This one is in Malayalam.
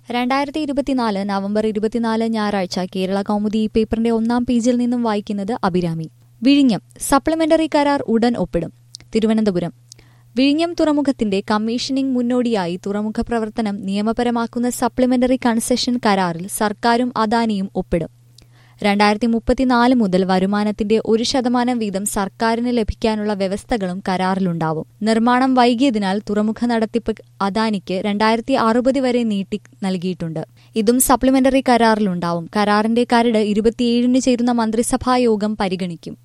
രണ്ടായിരത്തി ഇരുപത്തിനാല് നവംബർ ഇരുപത്തിനാല് ഞായറാഴ്ച കേരള കൗമുദി ഈ പേപ്പറിന്റെ ഒന്നാം പേജിൽ നിന്നും വായിക്കുന്നത് അഭിരാമി വിഴിഞ്ഞം സപ്ലിമെന്ററി കരാർ ഉടൻ ഒപ്പിടും തിരുവനന്തപുരം വിഴിഞ്ഞം തുറമുഖത്തിന്റെ കമ്മീഷനിംഗ് മുന്നോടിയായി തുറമുഖ പ്രവർത്തനം നിയമപരമാക്കുന്ന സപ്ലിമെന്ററി കൺസെഷൻ കരാറിൽ സർക്കാരും അദാനിയും ഒപ്പിടും രണ്ടായിരത്തി മുപ്പത്തിനാല് മുതൽ വരുമാനത്തിന്റെ ഒരു ശതമാനം വീതം സർക്കാരിന് ലഭിക്കാനുള്ള വ്യവസ്ഥകളും കരാറിലുണ്ടാവും നിർമ്മാണം വൈകിയതിനാൽ തുറമുഖ നടത്തിപ്പ് അദാനിക്ക് രണ്ടായിരത്തി അറുപത് വരെ നീട്ടി നൽകിയിട്ടുണ്ട് ഇതും സപ്ലിമെന്ററി കരാറിലുണ്ടാവും കരാറിന്റെ കരട് ഇരുപത്തിയേഴിന് ചേരുന്ന മന്ത്രിസഭാ യോഗം പരിഗണിക്കും